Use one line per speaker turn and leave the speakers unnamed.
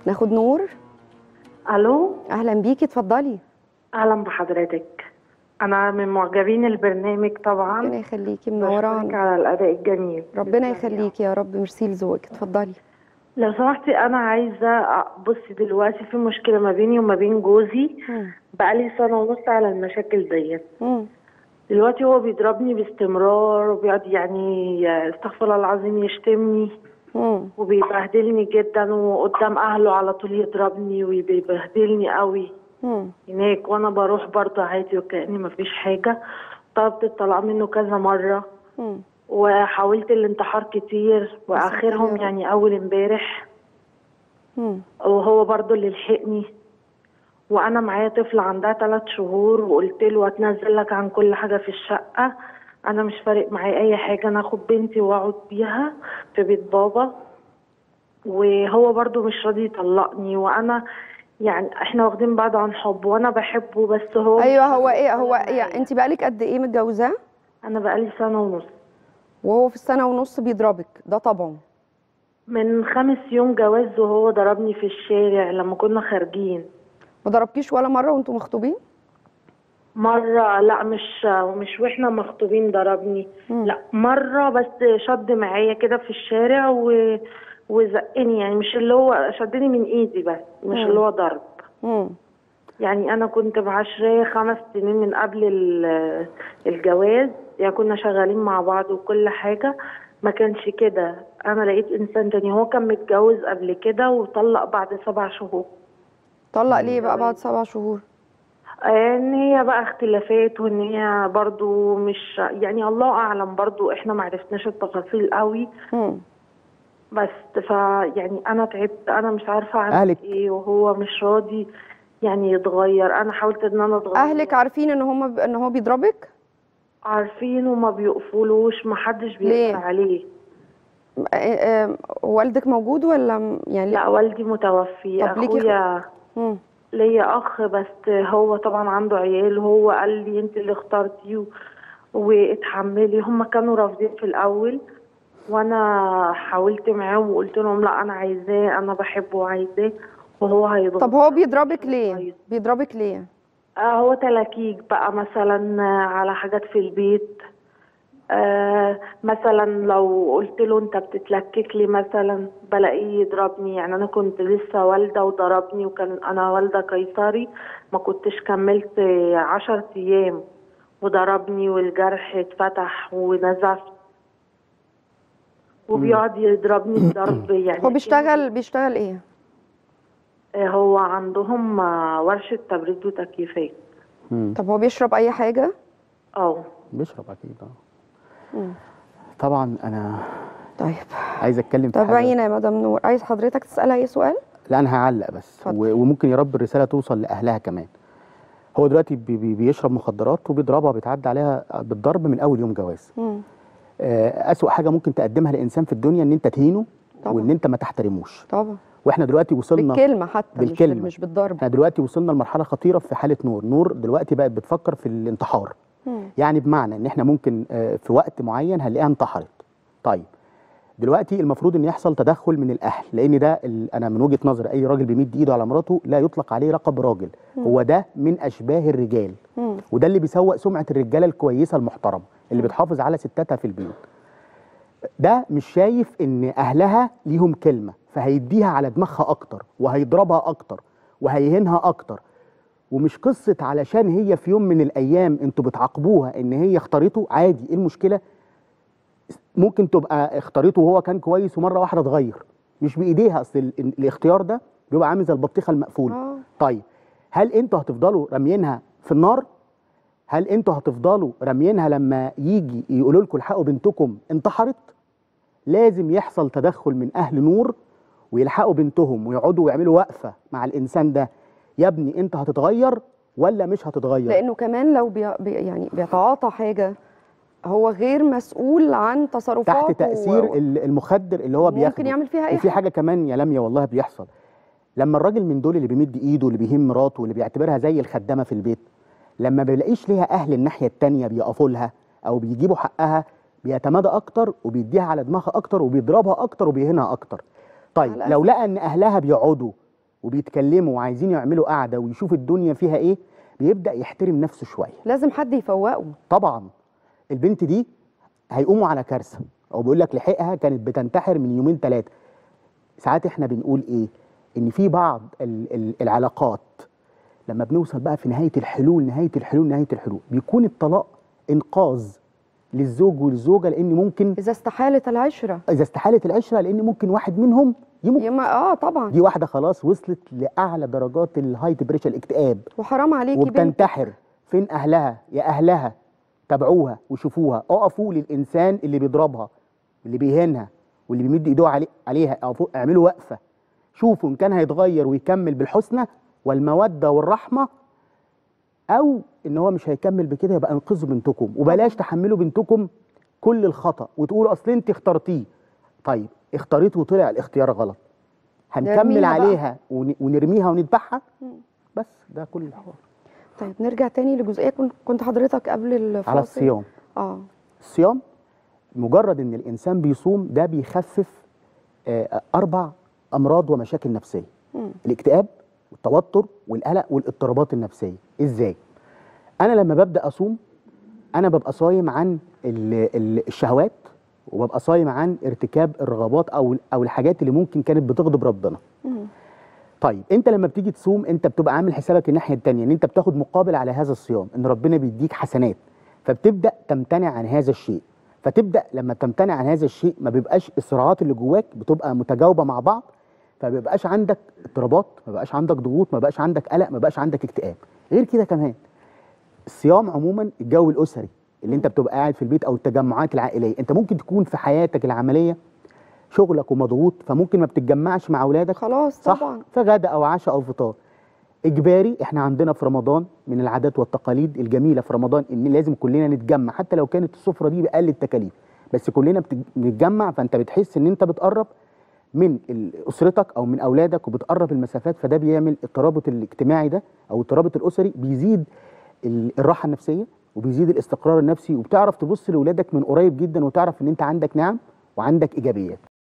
ناخد نور
الو
اهلا بيكي اتفضلي
اهلا بحضرتك انا من معجبين البرنامج طبعا
ربنا يخليكي
بشكرك
منورانا
على الاداء الجميل
ربنا يخليكي يا رب ميرسي لذوقك اتفضلي
لو سمحتي انا عايزه أ- بصي دلوقتي في مشكله ما بيني وما بين جوزي
مم.
بقالي سنه ونص على المشاكل ديت
مم.
دلوقتي هو بيضربني باستمرار وبيقعد يعني استغفر الله العظيم يشتمني
مم.
وبيبهدلني جدا وقدام اهله على طول يضربني وبيبهدلني قوي
مم.
هناك وانا بروح برضه عادي وكاني مفيش حاجه طلبت الطلاق منه كذا مره
مم.
وحاولت الانتحار كتير واخرهم
يا رب.
يعني اول امبارح
مم.
وهو برضه اللي لحقني وانا معايا طفل عندها ثلاث شهور وقلت له هتنزل لك عن كل حاجه في الشقه انا مش فارق معايا اي حاجه انا اخد بنتي واقعد بيها في بيت بابا وهو برضه مش راضي يطلقني وانا يعني احنا واخدين بعض عن حب وانا بحبه بس هو مش
ايوه هو
راضي
ايه هو
يتكلم
يعني
معايا.
انت بقالك قد ايه متجوزاه
انا بقالي سنه ونص
وهو في السنه ونص بيضربك ده طبعا
من خمس يوم جواز وهو ضربني في الشارع لما كنا خارجين
ما ضربكيش ولا مره وانتوا مخطوبين
مرة لا مش مش واحنا مخطوبين ضربني
مم.
لا مرة بس شد معايا كده في الشارع و... وزقني يعني مش اللي هو شدني من ايدي بس مش
مم.
اللي هو ضرب
مم.
يعني انا كنت بعشرية خمس سنين من قبل ال- الجواز يعني كنا شغالين مع بعض وكل حاجة ما كانش كده انا لقيت انسان تاني هو كان متجوز قبل كده وطلق بعد سبع شهور
طلق ليه بقى بعد سبع شهور
ان هي بقى اختلافات وان هي برضو مش يعني الله اعلم برضو احنا معرفناش التفاصيل قوي
مم.
بس فيعني انا تعبت انا مش عارفه اعمل
أهلك-
ايه وهو مش راضي يعني يتغير انا حاولت ان انا اتغير
اهلك عارفين ان هم ان هو بيضربك
عارفين وما بيقفلوش محدش
ليه؟
بيقفل عليه
آه، آه، والدك موجود ولا م- يعني
لا والدي متوفي
طب ليكي خ-
اخويا
مم.
ليا اخ بس هو طبعا عنده عيال هو قال لي انت اللي اخترتي و... واتحملي هم كانوا رافضين في الاول وانا حاولت معاهم وقلت لهم لا انا عايزاه انا بحبه وعايزاه وهو هيضغط
طب هو بيضربك ليه
طيب.
بيضربك ليه
آه هو تلاكيك بقى مثلا آه، على حاجات في البيت آه مثلا لو قلت له انت بتتلكك لي مثلا بلاقيه يضربني يعني انا كنت لسه والده وضربني وكان انا والده قيصري ما كنتش كملت آه، عشر ايام وضربني والجرح اتفتح ونزفت وبيقعد يضربني بضرب يعني
هو بيشتغل بيشتغل ايه
آه، هو عندهم آه، ورشة تبريد وتكييفات
مم.
طب هو بيشرب اي حاجه
اه
بيشرب اكيد اه
مم.
طبعا انا
طيب
عايز اتكلم في حاجه
تابعينا يا مدام نور عايز حضرتك تسالها اي سؤال
لا انا هعلق بس
اتفضل.
و- وممكن يا رب الرساله توصل لاهلها كمان هو دلوقتي بي بي بيشرب مخدرات وبيضربها بيتعدى عليها بالضرب من اول يوم جواز
مم.
آه، اسوأ حاجه ممكن تقدمها لانسان في الدنيا ان انت تهينه
طبعا.
وان انت ما تحترموش
طبعا
واحنا دلوقتي وصلنا
بالكلمه حتى مش
بالكلمة.
بال- مش بالضرب
احنا دلوقتي وصلنا لمرحله خطيره في حاله نور نور دلوقتي بقت بتفكر في الانتحار
مم.
يعني بمعنى ان احنا ممكن آه، في وقت معين هنلاقيها انتحرت طيب دلوقتي المفروض ان يحصل تدخل من الاهل لان ده ال- انا من وجهه نظري اي راجل بيمد ايده على مراته لا يطلق عليه لقب راجل هو ده من اشباه الرجال
مم.
وده اللي بيسوق سمعه الرجاله الكويسه المحترمه اللي بتحافظ على ستاتها في البيوت ده مش شايف ان اهلها ليهم كلمه فهيديها على دماغها اكتر وهيضربها اكتر وهيهينها اكتر ومش قصه علشان هي في يوم من الايام انتوا بتعاقبوها ان هي اختارته عادي ايه المشكله ممكن تبقى اختارته وهو كان كويس ومره واحده اتغير مش بايديها اصل ال- ال- الاختيار ده بيبقى عامل زي البطيخه المقفوله
آه.
طيب هل انتوا هتفضلوا راميينها في النار هل انتوا هتفضلوا راميينها لما يجي يقولوا لكم الحقوا بنتكم انتحرت لازم يحصل تدخل من اهل نور ويلحقوا بنتهم ويقعدوا ويعملوا وقفه مع الانسان ده يا ابني انت هتتغير ولا مش هتتغير
لانه كمان لو بي بي يعني بيتعاطى حاجه هو غير مسؤول عن تصرفاته
تحت تاثير
و-
ال- المخدر اللي هو بياخده
ممكن يعمل فيها اي
وفي
حاجه
حاجه كمان يا لميا والله بيحصل لما الراجل من دول اللي بيمد ايده اللي بيهين مراته واللي بيعتبرها زي الخدامه في البيت لما بيلاقيش ليها اهل الناحيه التانية بيقفوا لها او بيجيبوا حقها بيتمادى اكتر وبيديها على دماغها اكتر وبيضربها اكتر وبيهينها اكتر طيب
على
لو لقى ان اهلها بيقعدوا وبيتكلموا وعايزين يعملوا قعده ويشوف الدنيا فيها ايه بيبدا يحترم نفسه شويه
لازم حد يفوقه
طبعا البنت دي هيقوموا على كارثه او بيقول لك لحقها كانت بتنتحر من يومين ثلاثه ساعات احنا بنقول ايه ان في بعض ال- ال- العلاقات لما بنوصل بقى في نهايه الحلول نهايه الحلول نهايه الحلول بيكون الطلاق انقاذ للزوج والزوجه لان ممكن
اذا استحالت العشره
اذا استحالت العشره لان ممكن واحد منهم يموت
يما اه طبعا
دي واحده خلاص وصلت لاعلى درجات الهاي ديبريشن الاكتئاب
وحرام عليكي بنت
وبتنتحر فين اهلها يا اهلها تابعوها وشوفوها اقفوا للانسان اللي بيضربها اللي بيهينها واللي بيمد ايده علي عليها اقفوا اعملوا وقفه شوفوا ان كان هيتغير ويكمل بالحسنى والموده والرحمه او ان هو مش هيكمل بكده يبقى انقذوا بنتكم وبلاش تحملوا بنتكم كل الخطا وتقولوا اصل انت اخترتيه طيب اختاريته وطلع الاختيار غلط هنكمل
نرميها بقى.
عليها ون- ونرميها وندبحها بس ده كل الحوار
طيب نرجع تاني لجزئيه كنت كنت حضرتك قبل الفاصل
على الصيام
اه
الصيام مجرد ان الانسان بيصوم ده بيخفف آه، اربع امراض ومشاكل نفسيه
مم.
الاكتئاب والتوتر والقلق والاضطرابات النفسيه ازاي انا لما ببدا اصوم انا ببقى صايم عن ال- ال- الشهوات وببقى صايم عن ارتكاب الرغبات او او الحاجات اللي ممكن كانت بتغضب ربنا
مم.
طيب انت لما بتيجي تصوم انت بتبقى عامل حسابك الناحيه التانية ان انت بتاخد مقابل على هذا الصيام ان ربنا بيديك حسنات فبتبدا تمتنع عن هذا الشيء فتبدا لما تمتنع عن هذا الشيء ما بيبقاش الصراعات اللي جواك بتبقى متجاوبه مع بعض فما بيبقاش عندك اضطرابات ما بيبقاش عندك ضغوط ما بيبقاش عندك قلق ما بيبقاش عندك اكتئاب غير كده كمان الصيام عموما الجو الاسري اللي انت بتبقى قاعد في البيت او التجمعات العائليه انت ممكن تكون في حياتك العمليه شغلك ومضغوط فممكن ما بتتجمعش مع اولادك
خلاص
صح
طبعا
في غدا او عشاء او فطار اجباري احنا عندنا في رمضان من العادات والتقاليد الجميله في رمضان ان لازم كلنا نتجمع حتى لو كانت السفره دي باقل التكاليف بس كلنا بتج- بنتجمع فانت بتحس ان انت بتقرب من ال- اسرتك او من اولادك وبتقرب المسافات فده بيعمل الترابط الاجتماعي ده او الترابط الاسري بيزيد ال- الراحه النفسيه وبيزيد الاستقرار النفسي وبتعرف تبص لاولادك من قريب جدا وتعرف ان انت عندك نعم وعندك ايجابيات